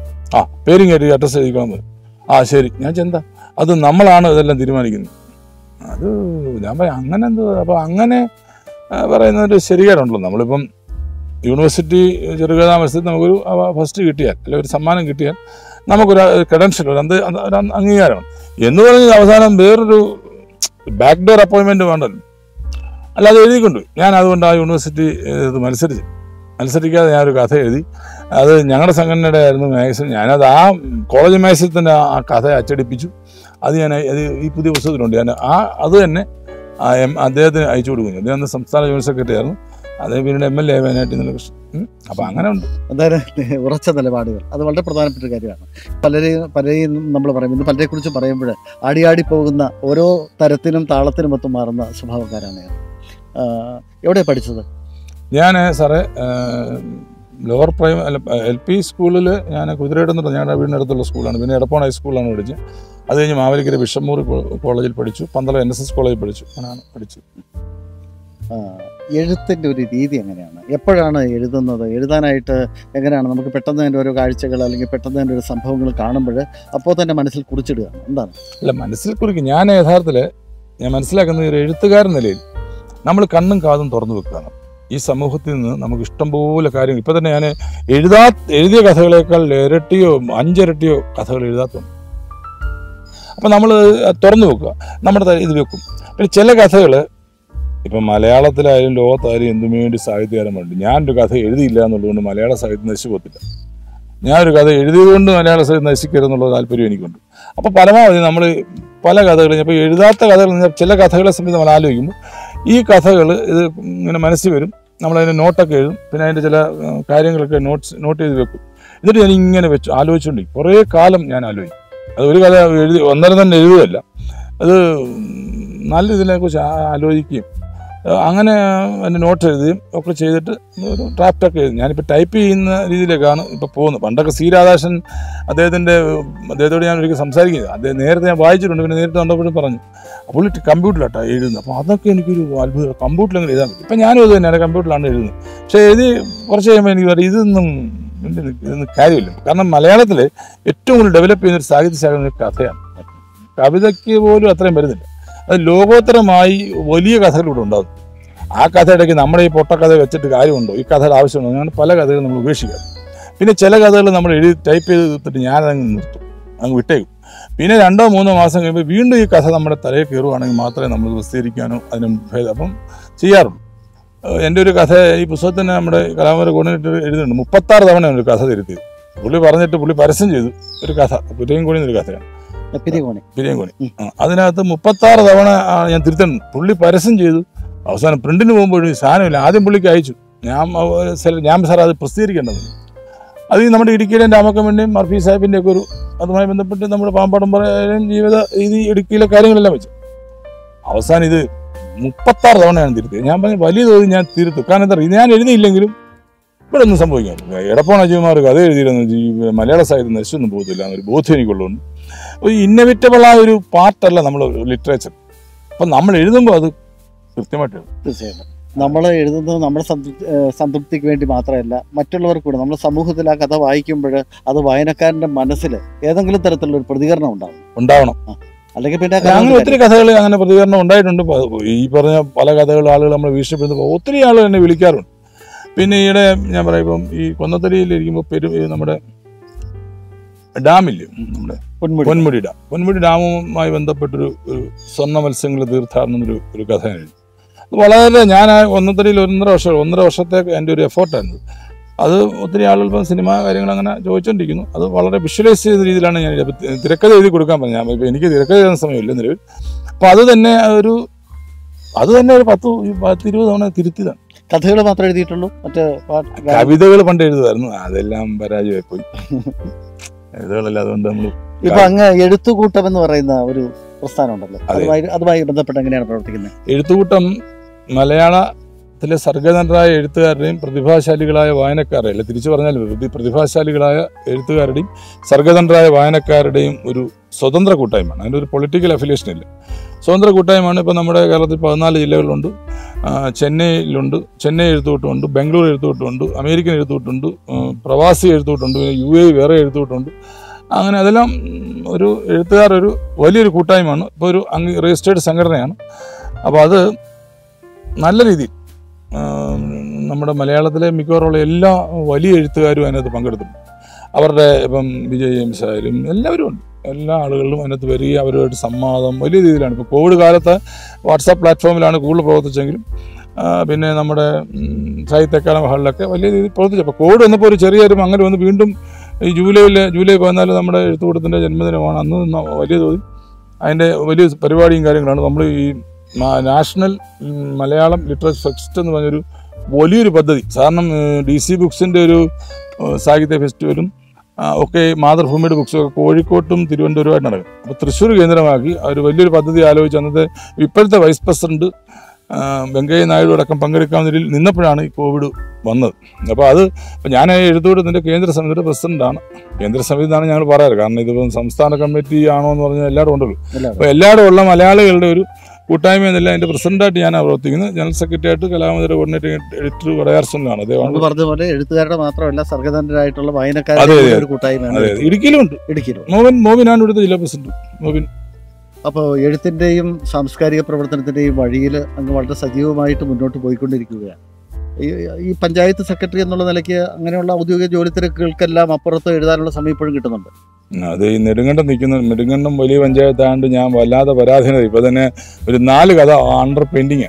ആ പേരും കയറ്റി അഡ്രസ് എഴുതിക്കണം ആ ശരി ഞാൻ ചെന്താ അത് നമ്മളാണ് ഇതെല്ലാം തീരുമാനിക്കുന്നത് അത് ഞാൻ പറയാം അങ്ങനെ എന്തോ അപ്പോൾ അങ്ങനെ ആ, പറയുന്നൊരു ശരികേടുണ്ടല്ലോ നമ്മളിപ്പം യൂണിവേഴ്സിറ്റി ചെറുകഥാ മത്സരത്തിൽ നമുക്കൊരു ഫസ്റ്റ് കിട്ടിയാൽ അല്ലെങ്കിൽ ഒരു സമ്മാനം കിട്ടിയാൽ നമുക്കൊരു ക്രെഡൻഷ്യൽ ഒരു അന്ത് അത് ഒരു അംഗീകാരമാണ് എന്ന് പറഞ്ഞ് അവസാനം വേറൊരു ബാക്ക് ഡോർ അപ്പോയിൻമെൻറ്റ് വേണ്ടല്ലോ അല്ലാതെ എഴുതിക്കൊണ്ട് ഞാൻ അതുകൊണ്ട് ആ യൂണിവേഴ്സിറ്റി ഏഹ്, ഇത് മത്സരിച്ചു മത്സരിക്കാതെ ഞാനൊരു കഥ എഴുതി അത് ഞങ്ങളുടെ സംഘടനയുടെ ആയിരുന്നു മാഗസിൻ ഞാനത് ആ കോളേജ് മാഗസിനിൽ തന്നെ ആ കഥ അച്ചടിപ്പിച്ചു അത് ഞാൻ അത് ഈ പുതിയ പുസ്തകത്തിലുണ്ട് ഞാൻ ആ അത് തന്നെ ആ എം അദ്ദേഹത്തിന് അയച്ചു കൊടുക്കുന്നു അദ്ദേഹം അന്ന് സംസ്ഥാന ജനറൽ സെക്രട്ടറി ആയിരുന്നു അദ്ദേഹം പിന്നീട് എം എൽ എ വയനാട്ടിൽ നിന്ന് കൃഷ്ണൻ അപ്പം അങ്ങനെ ഉണ്ട് എന്തായാലും ഉറച്ച നിലപാടുകൾ അത് വളരെ പ്രധാനപ്പെട്ട ഒരു കാര്യമാണ് പലരെയും പലരെയും നമ്മൾ പറയും ഇന്ന് പലരെ കുറിച്ച് പറയുമ്പോൾ ആടി ആടി പോകുന്ന ഓരോ തരത്തിനും താളത്തിനും ഒത്തും മാറുന്ന സ്വഭാവക്കാരാണ് ഞാൻ. ആ, എവിടെയാണ് പഠിച്ചത് ഞാൻ സാറേ ലോവർ പ്രൈം അല്ല എൽ പി സ്കൂളിൽ ഞാൻ കുതിരയുടെ ഞങ്ങളുടെ വീടിനടുത്തുള്ള സ്കൂളാണ് പിന്നെ എടപ്പോൺ ഹൈസ്കൂളിലാണ് പഠിച്ചത് അത് കഴിഞ്ഞ് മാവേലിക്കര ബിഷമൂർ കോളേജിൽ പഠിച്ചു പന്തളം എൻ എസ് എസ് കോളേജിൽ പഠിച്ചു അങ്ങനെയാണ് പഠിച്ചത് ആ, എഴുത്തിൻ്റെ ഒരു രീതി എങ്ങനെയാണ് എപ്പോഴാണ് എഴുതുന്നത് എഴുതാനായിട്ട് എങ്ങനെയാണ് നമുക്ക് പെട്ടെന്ന് തന്നെ ഓരോ കാഴ്ചകൾ അല്ലെങ്കിൽ പെട്ടെന്ന് തന്നെ ഒരു സംഭവങ്ങൾ കാണുമ്പോൾ അപ്പോൾ തന്നെ മനസ്സിൽ കുറിച്ചിടുക എന്താണ് അല്ല മനസ്സിൽ കുറിക്കും ഞാൻ യഥാർത്ഥത്തിൽ ഞാൻ മനസ്സിലാക്കുന്ന ഒരു എഴുത്തുകാരൻ നിലയിൽ നമ്മൾ കണ്ണും കാതും തുറന്നു വെക്കുകയാണ് ഈ സമൂഹത്തിൽ നിന്ന് നമുക്ക് ഇഷ്ടംപോലെ കാര്യങ്ങൾ ഇപ്പം തന്നെ ഞാൻ എഴുതാ എഴുതിയ കഥകളേക്കാൾ ഇരട്ടിയോ അഞ്ചിരട്ടിയോ കഥകൾ എഴുതാത്തുണ്ട് അപ്പം നമ്മൾ തുറന്നു വെക്കുക നമ്മുടെ ത- ഇത് വെക്കും പിന്നെ ചില കഥകൾ ഇപ്പം മലയാളത്തിലായാലും ലോകത്തായാലും എന്തിനു വേണ്ടി സാഹിത്യകാരന്മാരുണ്ട് ഞാനൊരു കഥ എഴുതിയില്ല എന്നുള്ളതുകൊണ്ട് മലയാള സാഹിത്യം നശിച്ചു പോകത്തില്ല ഞാനൊരു കഥ എഴുതിയതുകൊണ്ട് മലയാള സാഹിത്യം നശിക്കരുതെന്നുള്ള താല്പര്യം എനിക്കുണ്ട് അപ്പോൾ പരമാവധി നമ്മൾ പല കഥകളും ഇപ്പോൾ എഴുതാത്ത കഥകൾ എന്ന് ചില കഥകളെ സംബന്ധിച്ച് നമ്മൾ ആലോചിക്കുമ്പോൾ ഈ കഥകൾ ഇത് ഇങ്ങനെ മനസ്സിൽ വരും നമ്മളതിൻ്റെ നോട്ടൊക്കെ എഴുതും പിന്നെ അതിൻ്റെ ചില ഏഹ്, കാര്യങ്ങളൊക്കെ നോട്ട്സ് നോട്ട് ചെയ്ത് വെക്കും എന്നിട്ട് ഞാൻ ഇങ്ങനെ വെച്ചു ആലോചിച്ചുകൊണ്ട് കുറേ കാലം ഞാൻ ആലോചിക്കും അത് ഒരു കഥ എഴുതി ഒന്നര തന്നെ എഴുതുകയല്ല അത് നല്ല ഇതിനെക്കുറിച്ച് ആ- ആലോചിക്കുകയും ഏഹ്, അങ്ങനെ എൻ്റെ നോട്ട് എഴുതുകയും ഒക്കെ ചെയ്തിട്ട് ഒരു ഡ്രാഫ്റ്റൊക്കെ എഴുതും ഞാനിപ്പോൾ ടൈപ്പ് ചെയ്യുന്ന രീതിയിലേക്കാണ് ഇപ്പോൾ പോകുന്നത് പണ്ടൊക്കെ സി രാധാകൃഷ്ണൻ അദ്ദേഹത്തിൻ്റെ അദ്ദേഹത്തോട് ഞാൻ ഒരിക്കൽ സംസാരിക്കുന്നത് അദ്ദേഹം നേരത്തെ ഞാൻ വായിച്ചിട്ടുണ്ട് പിന്നെ നേരിട്ട് കണ്ടപ്പോഴും പറഞ്ഞു അപ്പോൾ കമ്പ്യൂട്ടറിലാട്ടോ എഴുതുന്നത് അപ്പോൾ അതൊക്കെ എനിക്കൊരു അത്ഭുതം കമ്പ്യൂട്ടറിൽ അങ്ങനെ എഴുതാൻ പറ്റും ഇപ്പം ഞാനും അത് തന്നെയാണ് കമ്പ്യൂട്ടറിലാണ് എഴുതുന്നത് പക്ഷേ എഴുതി കുറച്ച് കഴിയുമ്പോൾ എനിക്ക് പറയും ഇതൊന്നും ഇതിന് ഇതൊന്നും കാര്യമില്ല കാരണം മലയാളത്തിൽ ഏറ്റവും കൂടുതൽ ഡെവലപ്പ് ചെയ്യുന്ന ഒരു സാഹിത്യ ശാഖ ഒരു കഥയാണ് കവിതയ്ക്ക് പോലും അത്രയും വരുന്നില്ല അത് ലോകോത്തരമായി വലിയ കഥകളിവിടെ ഉണ്ടാകും ആ കഥ ഇടയ്ക്ക് നമ്മുടെ ഈ പൊട്ടക്കഥ വെച്ചിട്ട് കാര്യമുണ്ടോ ഈ കഥയുടെ ആവശ്യമുണ്ടോ അങ്ങനെ പല കഥകളും നമ്മൾ ഉപേക്ഷിക്കാം പിന്നെ ചില കഥകൾ നമ്മൾ എഴുതി ടൈപ്പ് ചെയ്ത് തീർത്തിട്ട് ഞാനതങ്ങ് നിർത്തും അങ്ങ് വിട്ടേക്കും പിന്നെ രണ്ടോ മൂന്നോ മാസം കഴിയുമ്പോൾ വീണ്ടും ഈ കഥ നമ്മുടെ തലയിൽ കയറുവാണെങ്കിൽ മാത്രമേ നമ്മൾ പ്രസിദ്ധീകരിക്കാനോ അതിന് ഭേദം അപ്പം ചെയ്യാറുള്ളൂ ഏഹ് എൻ്റെ ഒരു കഥ ഈ പുസ്തകത്തിന് നമ്മുടെ കലാമര കോർഡിനേറ്റർ എഴുതുന്നുണ്ട് മുപ്പത്താറ് തവണ ഒരു കഥ തിരുത്തിയത് പുള്ളി പറഞ്ഞിട്ട് പുള്ളി പരസ്യം ചെയ്തു ഒരു കഥ പുരയും കൂടി ഒരു കഥയാണ് പിരികോണി പിരിയൻകോണി ആ, അതിനകത്ത് മുപ്പത്താറ് തവണ ആ, ഞാൻ തിരുത്തുന്നു പുള്ളി പരസ്യം ചെയ്തു അവസാനം പ്രിന്റിന് പോകുമ്പോഴും ഈ സാധനമില്ല ആദ്യം പുള്ളിക്ക് അയച്ചു ഞാൻ ആ, സെല- ഞാൻ സാർ അത് പ്രസിദ്ധീകരിക്കേണ്ടത് അത് ഈ നമ്മുടെ ഇടുക്കിയിലെ രാമക്കമ്മൻ്റെയും മർഫി സാഹിബിൻ്റെ ഒക്കെ ഒരു അതുമായി ബന്ധപ്പെട്ട് നമ്മുടെ പാമ്പാടും പറയാനും ജീവിത രീതി ഇടുക്കിയിലെ കാര്യങ്ങളെല്ലാം വെച്ചു അവസാനം ഇത് മുപ്പത്താറ് തവണയാണ് തിരുത്തിയത് ഞാൻ പറഞ്ഞു വലിയ തോതിൽ ഞാൻ തിരുത്തും കാരണം എന്താ പറയുക ഞാൻ എഴുതിയില്ലെങ്കിലും ഇവിടെ ഒന്നും സംഭവിക്കാൻ എടപ്പോണ അജയകുമാർ കഥ എഴുതിയിരുന്ന ജീ- മലയാള സാഹിത്യം നശിച്ചൊന്നും പോകത്തില്ല എന്നൊരു ബോധ്യം എനിക്കുള്ളതുകൊണ്ട് ഒരു ഇന്നവിറ്റബിൾ ആ ഒരു പാർട്ടല്ല നമ്മൾ ലിറ്ററേച്ചർ അപ്പം നമ്മൾ എഴുതുമ്പോൾ അത് കൃത്യമായിട്ട് എഴുതും തീർച്ചയായിട്ടും നമ്മൾ എഴുതുന്നത് നമ്മുടെ സംതൃപ്തി ഏഹ് സംതൃപ്തിക്ക് വേണ്ടി മാത്രമല്ല മറ്റുള്ളവർക്ക് കൂടെ നമ്മുടെ സമൂഹത്തിൽ ആ കഥ വായിക്കുമ്പോൾ അത് വായനക്കാരന്റെ മനസ്സിൽ ഏതെങ്കിലും തരത്തിലുള്ള ഒരു പ്രതികരണം ഉണ്ടാവും ഉണ്ടാവണം അല്ലെങ്കിൽ പിന്നെ ആ കഥ അങ്ങനെ കൊണ്ട് ഒത്തിരി കഥകൾ അങ്ങനെ പ്രതികരണം ഉണ്ടായിട്ടുണ്ട് പ- ഈ പറഞ്ഞ പല കഥകൾ ആളുകൾ നമ്മൾ വീക്ഷപ്പെടുന്നപ്പോൾ ഒത്തിരി ആളുകൾ എന്നെ വിളിക്കാറുണ്ട് പിന്നെ ഈയിടെ ഞാൻ പറയാം ഇപ്പം ഈ കൊന്നത്തടിയിലിരിക്കുമ്പോൾ പെരു ഈ നമ്മുടെ ഡാമില്ലേ നമ്മുടെ പൊന്മുടി പൊന്മുടി ഡാം പൊന്മുടി ഡാമുമായി ബന്ധപ്പെട്ടൊരു ഒരു സ്വർണ്ണ മത്സ്യങ്ങൾ തീർത്ഥാടനം ഒരു ഒരു കഥ ഞാൻ എഴുതി അത് വളരെ ഞാൻ ആ ഒന്നത്തടിയിൽ ഒന്നര വർഷം ഒന്നര വർഷത്തേക്ക് എൻ്റെ ഒരു എഫേർട്ടായിരുന്നു അത് ഒത്തിരി ആളുകൾ ഇപ്പം സിനിമ കാര്യങ്ങൾ അങ്ങനെ ചോദിച്ചുകൊണ്ടിരിക്കുന്നു അത് വളരെ വിഷ്വലൈസ് ചെയ്ത രീതിയിലാണ് ഞാൻ ഇത്. ഇപ്പം തിരക്കഥ എഴുതി കൊടുക്കാൻ പറഞ്ഞത് ഞാൻ ഇപ്പം എനിക്ക് തിരക്കഥ എഴുതാൻ സമയമില്ല നിലവിൽ അപ്പം അത് തന്നെ ഒരു അത് തന്നെ ഒരു പത്ത് പത്ത് ഇരുപത് തവണ തിരുത്തിയതാണ് കഥകൾ മാത്രമേ എഴുതിയിട്ടുള്ളൂ മറ്റേ പാട്ട് കവിതകൾ പണ്ട് എഴുതുമായിരുന്നു അതെല്ലാം പരാജയമായി പോയി കവിതകളല്ല അതുകൊണ്ട് നമ്മൾ ഇപ്പൊ അങ്ങ് എഴുത്തുകൂട്ടം എന്ന് പറയുന്ന ഒരു പ്രസ്ഥാനം ഉണ്ടല്ലോ അതെ. അതുമായി അതുമായി ബന്ധപ്പെട്ട് എങ്ങനെയാണ് പ്രവർത്തിക്കുന്നത് എഴുത്തുകൂട്ടം മലയാളത്തിലെ സർഗതനരായ എഴുത്തുകാരുടെയും പ്രതിഭാശാലികളായ വായനക്കാരെ അല്ല തിരിച്ചു പറഞ്ഞാൽ പ്രതി- പ്രതിഭാശാലികളായ എഴുത്തുകാരുടെയും സർഗതനരായ വായനക്കാരുടെയും ഒരു സ്വതന്ത്ര കൂട്ടായ്മയാണ് അതിൻ്റെ ഒരു പൊളിറ്റിക്കൽ അഫിലിയേഷൻ ഇല്ല സ്വതന്ത്ര കൂട്ടായ്മയാണ് ഇപ്പോൾ നമ്മുടെ കേരളത്തിൽ പതിനാല് ജില്ലകളിലുണ്ട് ആ, ചെന്നൈയിലുണ്ട് ചെന്നൈ എഴുത്തുകൂട്ടമുണ്ട് ബാംഗ്ലൂർ എഴുത്തുകൂട്ടമുണ്ട് അമേരിക്കൻ എഴുത്തുകൂട്ടമുണ്ട് ആ, പ്രവാസി എഴുത്തുകൂട്ടമുണ്ട് പിന്നെ യു എ വേറെ എഴുത്തുകൂട്ടമുണ്ട് അങ്ങനെ അതെല്ലാം ഉം, ഒരു എഴുത്തുകാർ ഒരു വലിയൊരു കൂട്ടായ്മയാണ് ഇപ്പോൾ ഒരു അംഗീ രജിസ്റ്റേർഡ് സംഘടനയാണ് അപ്പോൾ അത് നല്ല രീതിയിൽ ആ, നമ്മുടെ മലയാളത്തിലെ മിക്കവാറുള്ള എല്ലാ വലിയ എഴുത്തുകാരും അതിനകത്ത് പങ്കെടുത്തിട്ടുണ്ട് അവരുടെ ഇപ്പം വിജയ് ജെയിംസ് ആയാലും എല്ലാവരും ഉണ്ട് എല്ലാ ആളുകളിലും അതിനകത്ത് വരികയും അവരുമായിട്ട് സംവാദം വലിയ രീതിയിലാണ് ഇപ്പോൾ കോവിഡ് കാലത്ത് വാട്സാപ്പ് പ്ലാറ്റ്ഫോമിലാണ് കൂടുതൽ പ്രവർത്തിച്ചെങ്കിലും ആ, പിന്നെ നമ്മുടെ ഉം, സാഹിത്യ അക്കാദമി ഹാളിലൊക്കെ വലിയ രീതിയിൽ പ്രവർത്തിച്ചു അപ്പോൾ കോവിഡ് വന്നപ്പോൾ ഒരു ചെറിയൊരു മങ്ങൽ വന്ന് വീണ്ടും ഈ ജൂലൈയിൽ ജൂലൈ പതിനാല് നമ്മുടെ എഴുത്തുകൂട്ടത്തിൻ്റെ ജന്മദിനമാണ് അന്ന് ന- വലിയ തോതിൽ അതിൻ്റെ വലിയ പരിപാടിയും കാര്യങ്ങളാണ് നമ്മൾ ഈ നാ- നാഷണൽ ഉം, മലയാളം ലിറ്ററേച്ചർ ഫെസ്റ്റ് എന്ന് പറഞ്ഞൊരു വലിയൊരു പദ്ധതി കാരണം ഡി സി ബുക്സിൻ്റെ ഒരു ഏഹ്, സാഹിത്യ ഫെസ്റ്റിവലും ആ, ഒക്കെ മാതൃഭൂമിയുടെ ബുക്സും ഒക്കെ കോഴിക്കോട്ടും തിരുവനന്തപുരമായിട്ട് നടക്കും അപ്പോൾ തൃശ്ശൂർ കേന്ദ്രമാക്കി ആ ഒരു വലിയൊരു പദ്ധതി ആലോചിച്ച് അന്നത്തെ ഇപ്പോഴത്തെ വൈസ് പ്രസിഡന്റ് ആ, വെങ്കയ്യ നായിഡു അടക്കം പങ്കെടുക്കാവുന്ന രീതിയിൽ നിന്നപ്പോഴാണ് ഈ കോവിഡ് വന്നത് അപ്പോൾ അത് ഇപ്പോൾ ഞാൻ എഴുത്തുകൂടത്തിൻ്റെ കേന്ദ്ര സമിതിയുടെ പ്രസിഡന്റാണ് കേന്ദ്ര സമിതി എന്നാണ് ഞങ്ങൾ പറയാറ് കാരണം ഇതിപ്പം സംസ്ഥാന കമ്മിറ്റി ആണോ എന്ന് പറഞ്ഞാൽ എല്ലായിടും ഉണ്ടല്ലോ എല്ലാവരും അപ്പോൾ എല്ലായിടും ഉള്ള മലയാളികളുടെ ഒരു കൂട്ടായ്മ എന്നല്ല അതിന്റെ പ്രസിഡന്റായിട്ട് ഞാൻ പ്രവർത്തിക്കുന്നത് ജനറൽ സെക്രട്ടറി ആയിട്ട് കലാമന്ദിര കോർഡിനേറ്റിംഗ് എഡിറ്റർ വടയാർ സുനിലാണ് നമ്മൾ അദ്ദേഹമാണ് പറഞ്ഞ പോലെ എഴുത്തുകാരുടെ മാത്രമല്ല സർഗതന്ത്രരായിട്ടുള്ള അതെ, വായനക്കാരുടെ അതെ. ഒരു കൂട്ടായ്മയാണ് അതെ ഇടുക്കിയിലും ഉണ്ട് ഇടുക്കിയിലും മോഹൻ മോവിനാണ് ഇവിടുത്തെ ജില്ലാ പ്രസിഡന്റ് മോവിൻ അപ്പോൾ എഴുത്തിന്റെയും സാംസ്കാരിക പ്രവർത്തനത്തിന്റെയും വഴിയിൽ അങ്ങ് വളരെ സജീവമായിട്ട് മുന്നോട്ട് പോയിക്കൊണ്ടിരിക്കുകയാണ് ഈ ഈ പഞ്ചായത്ത് സെക്രട്ടറി എന്നുള്ള നിലയ്ക്ക് അങ്ങനെയുള്ള ഔദ്യോഗിക ജോലി തിരക്കുകൾക്കെല്ലാം അപ്പുറത്ത് എഴുതാനുള്ള സമയം ഇപ്പോഴും കിട്ടുന്നുണ്ട് അത് ഈ നെടുങ്കണ്ടം നിൽക്കുന്ന നെടുങ്കണ്ടം വലിയ പഞ്ചായത്താണ്ട് ഞാൻ വല്ലാതെ പരാധീനത ഇപ്പൊ തന്നെ ഒരു നാല് കഥ അണ്ടർ പെൻഡിങ്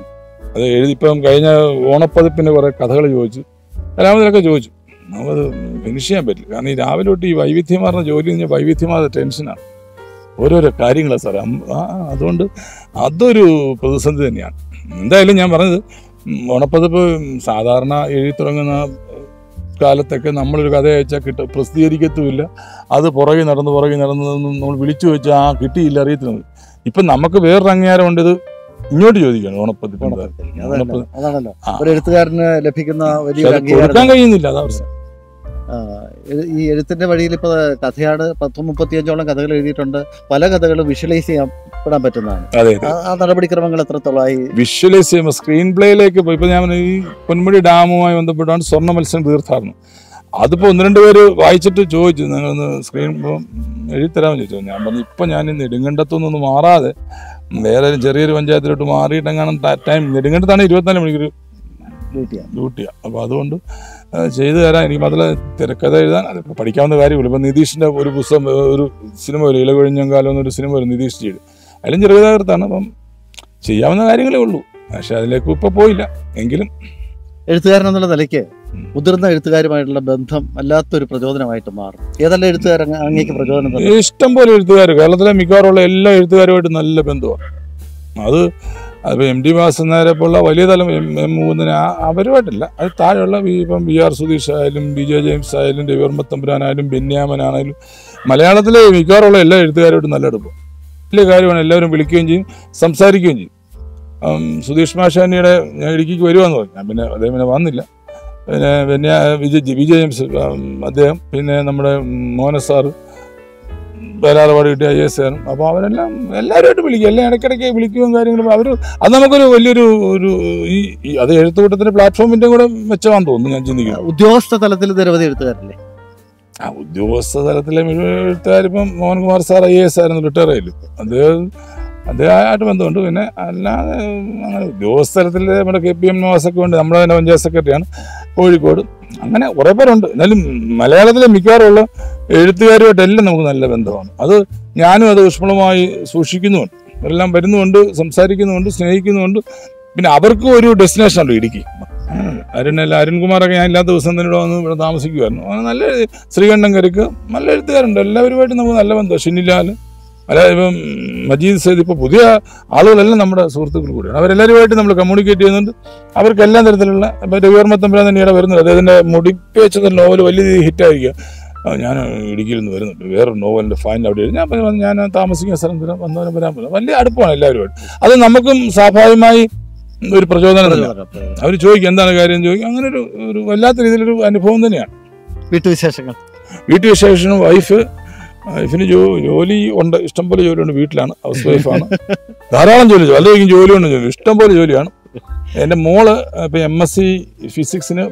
അത് എഴുതി ഇപ്പം കഴിഞ്ഞ ഓണപ്പതിപ്പിന് കുറെ കഥകൾ ചോദിച്ചു കലാമതിലൊക്കെ ചോദിച്ചു നമുക്കത് ഫിനിഷ് ചെയ്യാൻ പറ്റില്ല കാരണം ഈ രാവിലെ തൊട്ട് ഈ വൈവിധ്യമാർന്ന ജോലി കഴിഞ്ഞാൽ വൈവിധ്യമാർന്ന ടെൻഷനാണ് ഓരോരോ കാര്യങ്ങളാണ് സാറേ അം- ആ അതുകൊണ്ട് അതൊരു പ്രതിസന്ധി തന്നെയാണ് എന്തായാലും ഞാൻ പറഞ്ഞത് ഉം, ഓണപ്പതിപ്പ് സാധാരണ എഴുതി തുടങ്ങുന്ന കാലത്തൊക്കെ നമ്മളൊരു കഥ അയച്ചാൽ കിട്ടും പ്രസിദ്ധീകരിക്കത്തുമില്ല അത് പുറകെ നടന്ന് പുറകെ നടന്നതൊന്നും നമ്മൾ വിളിച്ചു വെച്ചാൽ ആ കിട്ടിയില്ല അറിയത്തില്ല ഇപ്പം നമുക്ക് വേറൊരു അംഗീകാരമുണ്ട് ഇത് ഇങ്ങോട്ട് ചോദിക്കുകയാണ് ഓണപ്പതിപ്പ് എന്താ? അതല്ല ഓണപ്പതി- അതാണല്ലോ ആ. ഒരു എഴുത്തുകാരന് ലഭിക്കുന്ന പക്ഷെ വലിയൊരു അത് അംഗീകാരം കൊടുക്കാൻ കഴിയുന്നില്ല അതാ പ്രശ്നം ആ, എഴു- ഈ എഴുത്തിന്റെ വഴിയിൽ ഇപ്പൊ കഥയാണ് പത്ത് മുപ്പത്തിയഞ്ചോളം കഥകൾ എഴുതിയിട്ടുണ്ട് പല കഥകളും വിഷ്വലൈസ് ചെയ്യാൻ പറ്റുന്നതാണ് അതെ ആ- ആ നടപടിക്രമങ്ങൾ എത്രത്തോളമായി വിഷ്വലൈസ് ചെയ്യുമ്പോൾ സ്ക്രീൻ പ്ലേയിലേക്ക് പോയി ഇപ്പൊ ഞാൻ പറഞ്ഞു, ഈ പൊന്മുടി ഡാമുമായി ബന്ധപ്പെട്ടാണ് സ്വർണ്ണ മത്സ്യം തീർത്ഥാടനം അതിപ്പോ ഒന്ന് രണ്ട് പേര് വായിച്ചിട്ട് ചോദിച്ചു നിങ്ങളൊന്ന് സ്ക്രീൻ എഴുതിത്തരാമെന്ന് ചോദിച്ചു ഞാൻ പറഞ്ഞു ഇപ്പൊ ഞാൻ ഈ നെടുങ്കണ്ടത്തുനിന്ന് മാറാതെ വേറെ ഒരു ചെറിയൊരു പഞ്ചായത്തിലോട്ട് മാറിയിട്ടെങ്ങാനും ടൈം നെടുങ്കണ്ടത്താണ് ഇരുപത്തിനാല് മണിക്കൂർ ഡ്യൂട്ടിയാണ് ഡ്യൂട്ടിയാണ് അപ്പോൾ അതുകൊണ്ട് ആ, ചെയ്തു തരാൻ എനിക്ക് മാത്രമല്ല തിരക്കഥ എഴുതാൻ അതിപ്പോൾ പഠിക്കാവുന്ന കാര്യമില്ല ഇപ്പം നിതീഷിൻ്റെ ഒരു പുസ്തകം ഏ, ഒരു സിനിമ വരും ഇലകൊഴിഞ്ഞം കാലം എന്നൊരു സിനിമ വരും നിതീഷ് ചെയ്ത് അതിലും ചെറുകഥാകൃത്താണ് അപ്പം ചെയ്യാവുന്ന കാര്യങ്ങളേ ഉള്ളൂ പക്ഷെ അതിലേക്ക് ഇപ്പോൾ പോയില്ല എങ്കിലും എഴുത്തുകാരൻ എന്നുള്ള നിലയ്ക്ക് ഉം. മുതിർന്ന എഴുത്തുകാരുമായിട്ടുള്ള ബന്ധം വല്ലാത്തൊരു പ്രചോദനമായിട്ട് മാറും ഏതെല്ലാം എഴുത്തുകാരൻ അങ്ങേക്ക് പ്രചോദനം തന്നെ ഇഷ്ടം പോലെ എഴുത്തുകാർ കേരളത്തിലെ മിക്കവാറുള്ള എല്ലാ എഴുത്തുകാരുമായിട്ട് നല്ല ബന്ധമാണ് അത് അതിപ്പോൾ എം ഡി വാസനാരെ പോലുള്ള വലിയ തലം എം എം മൂന്നിന് അവരുമായിട്ടില്ല അത് താഴെയുള്ള ഈ ഇപ്പം ബി ആർ സുധീഷ് ആയാലും ബി ജെ ജെയിംസ് ആയാലും രവിവർമ്മത്തമ്പുരാനായാലും ബെന്യാമനായാലും മലയാളത്തിലെ മിക്കവാറുള്ള എല്ലാ എഴുത്തുകാരുമായിട്ടും നല്ല അടുപ്പം വലിയ കാര്യമാണ് എല്ലാവരും വിളിക്കുകയും ചെയ്യും സംസാരിക്കുകയും ചെയ്യും ഉം, സുധീഷ് മാഷാനിയുടെ ഞാൻ ഇടുക്കിക്ക് വരുവാന്ന് പറഞ്ഞു ഞാൻ പിന്നെ അദ്ദേഹം പിന്നെ വന്നില്ല പിന്നെ പിന്നെ വിജയ് വിജയ് ജെയിംസ് ഉം, അദ്ദേഹം പിന്നെ നമ്മുടെ മോഹന സാറ് വേലാറപാട് കിട്ടിയ ഐ എസ് ആറും അപ്പോൾ അവരെല്ലാം എല്ലാവരുമായിട്ട് വിളിക്കും എല്ലാം ഇടയ്ക്കിടയ്ക്ക് വിളിക്കുകയും കാര്യങ്ങളും അവർ അത് നമുക്കൊരു വലിയൊരു ഒരു ഈ ഈ- അത് എഴുത്തുകൂട്ടത്തിന്റെ പ്ലാറ്റ്ഫോമിന്റെ കൂടെ മെച്ചമാണെന്ന് തോന്നുന്നു ഞാൻ ചിന്തിക്കുന്നു ഉദ്യോഗസ്ഥ തലത്തിൽ നിരവധി എഴുത്തുകാരല്ലേ ആ ഉദ്യോഗസ്ഥ തലത്തിലെ എഴുത്തുകാരിപ്പം മോഹൻകുമാർ സാർ ഐ എസ് ആയിരുന്നു റിട്ടയർ ആയില്ല അദ്ദേഹം അദ്ദേഹമായിട്ട് ബന്ധമുണ്ട് പിന്നെ അല്ലാതെ അങ്ങനെ ഉദ്യോഗസ്ഥ തലത്തിൽ നമ്മുടെ കെ പി എം നിവാസൊക്കെ ഉണ്ട് നമ്മുടെ തന്നെ പഞ്ചായത്ത് സെക്രട്ടറിയാണ് കോഴിക്കോട് അങ്ങനെ കുറേ പേരുണ്ട് എന്നാലും മലയാളത്തിലെ മിക്കവാറുള്ള എഴുത്തുകാരുമായിട്ടെല്ലാം നമുക്ക് നല്ല ബന്ധമാണ് അത് ഞാനും അത് ഊഷ്മളമായി സൂക്ഷിക്കുന്നുമുണ്ട് എല്ലാം വരുന്നുമുണ്ട് സംസാരിക്കുന്നുമുണ്ട് സ്നേഹിക്കുന്നുമുണ്ട് പിന്നെ അവർക്കും ഒരു ഡെസ്റ്റിനേഷൻ ഉണ്ട് ഇടുക്കി അരുണല്ല അരുൺകുമാറൊക്കെ ഞാൻ ഇല്ലാത്ത ദിവസം തന്നെ ഇവിടെ വന്ന് ഇവിടെ താമസിക്കുമായിരുന്നു അങ്ങനെ നല്ല ശ്രീകണ്ഠൻ കരുക്ക് നല്ല എഴുത്തുകാരുണ്ട് എല്ലാവരുമായിട്ട് നമുക്ക് നല്ല ബന്ധം ഷിനിലാൽ അല്ലാതെ ഇപ്പം മജീദ് സൈദ് ഇപ്പോൾ പുതിയ ആളുകളെല്ലാം നമ്മുടെ സുഹൃത്തുക്കൾ കൂടിയാണ് അവരെല്ലാവരുമായിട്ട് നമ്മൾ കമ്മ്യൂണിക്കേറ്റ് ചെയ്യുന്നുണ്ട് അവർക്ക് എല്ലാ തരത്തിലുള്ള ഇപ്പം രവിവർമ്മ തമ്പുരാൻ തന്നെ ഇവിടെ വരുന്നത് അദ്ദേഹത്തിൻ്റെ മുടിപ്പേച്ച നോവൽ വലിയ രീതിയിൽ ഹിറ്റായിരിക്കുക ആ, ഞാൻ ഇടുക്കിയിൽ നിന്ന് വരുന്നുണ്ട് വേറൊരു നോവലിൻ്റെ ഫൈൻ അവിടെ എഴുതി ഞാൻ പറഞ്ഞു, ഞാൻ താമസിക്കുന്ന സ്ഥലത്തിൽ വന്നവരും വരാൻ പറ്റില്ല വലിയ അടുപ്പമാണ് എല്ലാവരുമായിട്ട് അത് നമുക്കും സ്വാഭാവികമായി ഒരു പ്രചോദനം തന്നെ പ്രചോദനം. അവർ ചോദിക്കും എന്താണ് കാര്യം എന്ന് ചോദിക്കും അങ്ങനെ ഒരു ഒരു വല്ലാത്ത രീതിയിലൊരു അനുഭവം തന്നെയാണ് വീട്ടുവിശേഷങ്ങൾ വീട്ടു വിശേഷനും വൈഫ് വൈഫിന് ജോ ജോലി ഉണ്ട് ഇഷ്ടംപോലെ ജോലിയുണ്ട് വീട്ടിലാണ് ഹൗസ് വൈഫാണ് ധാരാളം ജോലി ചെയ്യും അല്ലെങ്കിൽ ജോലിയുണ്ട് ജോലി ഇഷ്ടംപോലെ ജോലിയാണ് എൻ്റെ മോള് ഇപ്പം എം എസ് സി ഫിസിക്സിന്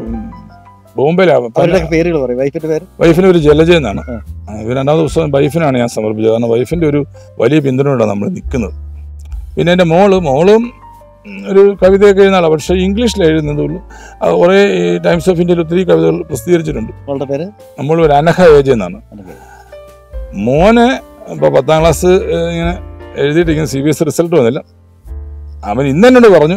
ബോംബെയിലാണ് അവരുടെ പേരുകൾ പറയും വൈഫിന്റെ പേര് വൈഫിന് ഒരു ജലജ എന്നാണ് ആ. ആ, ഇത് രണ്ടാമത്തെ പുസ്തകം വൈഫിനാണ് ഞാൻ സമർപ്പിച്ചത് കാരണം വൈഫിൻ്റെ ഒരു വലിയ പിന്തുണയോടാണ് നമ്മൾ നിൽക്കുന്നത് പിന്നെ എൻ്റെ മോള് മോളും ഉം, ഒരു കവിതയൊക്കെ എഴുതുന്ന ആളാണ് പക്ഷേ ഇംഗ്ലീഷിൽ എഴുതുന്നതുള്ളൂ അത് കുറേ ഈ ടൈംസ് ഓഫ് ഇന്ത്യയിൽ ഒത്തിരി കവിതകൾ പ്രസിദ്ധീകരിച്ചിട്ടുണ്ട് അവളുടെ പേര് നമ്മൾ ഒരു അനഘ ഏജ് എന്നാണ് അവളുടെ പേര്. മോന് ഇപ്പോൾ പത്താം ക്ലാസ് ഏഹ്, ഇങ്ങനെ എഴുതിയിട്ടിരിക്കുന്ന സി ബി എസ് റിസൾട്ട് വന്നില്ല അവൻ ഇന്ന് എന്നോട് പറഞ്ഞു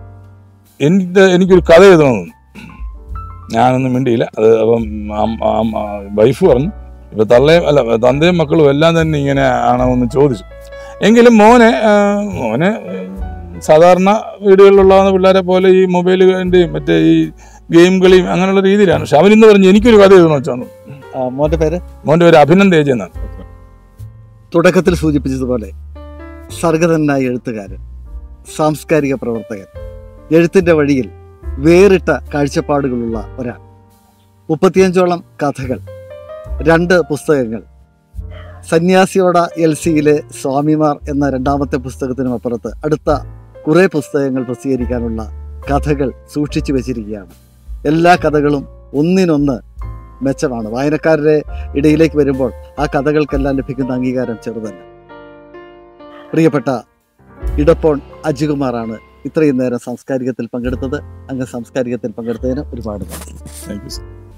എൻ്റെ എനിക്കൊരു കഥ എഴുതണമെന്ന് ഞാനൊന്നും മിണ്ടിയില്ല അത് അപ്പം അം- അം- ആ വൈഫ് പറഞ്ഞു ഇപ്പം തള്ളയും അല്ല തന്തയും മക്കളും എല്ലാം തന്നെ ഇങ്ങനെ ആണെന്ന് ചോദിച്ചു എങ്കിലും മോനെ ആ, മോനെ ഏഹ്, സാധാരണ വീടുകളിലുള്ള പിള്ളേരെ പോലെ ഈ മൊബൈലിൻ്റെയും മറ്റേ ഈ ഗെയിം കളിയും അങ്ങനെയുള്ള രീതിയിലാണ് പക്ഷെ അവനിന്ന് പറഞ്ഞു എനിക്കൊരു കഥ എഴുതണമെന്ന് വെച്ചാണ് ആ, മോന്റെ പേര് മോൻ്റെ ഒരു അഭിനന്ദ ഏജ് എന്നാണ് തുടക്കത്തിൽ സൂചിപ്പിച്ചതുപോലെ സർഗതനായ എഴുത്തുകാരൻ സാംസ്കാരിക പ്രവർത്തകൻ എഴുത്തിന്റെ വഴിയിൽ വേറിട്ട കാഴ്ചപ്പാടുകളുള്ള ഒരാൾ മുപ്പത്തിയഞ്ചോളം കഥകൾ രണ്ട് പുസ്തകങ്ങൾ സന്യാസിയോട എൽ സിയിലെ സ്വാമിമാർ എന്ന രണ്ടാമത്തെ പുസ്തകത്തിനും അപ്പുറത്ത് അടുത്ത കുറേ പുസ്തകങ്ങൾ പ്രസിദ്ധീകരിക്കാനുള്ള കഥകൾ സൂക്ഷിച്ചു വെച്ചിരിക്കുകയാണ് എല്ലാ കഥകളും ഒന്നിനൊന്ന് മെച്ചമാണ് വായനക്കാരുടെ ഇടയിലേക്ക് വരുമ്പോൾ ആ കഥകൾക്കെല്ലാം ലഭിക്കുന്ന അംഗീകാരം ചെറുതല്ല പ്രിയപ്പെട്ട ഇടപ്പോൺ അജികുമാറാണ് ഇത്രയും നേരം സാംസ്കാരികത്തിൽ പങ്കെടുത്തത് അങ്ങ് സാംസ്കാരികത്തിൽ പങ്കെടുത്തതിന് ഒരുപാട് നന്ദി താങ്ക് യു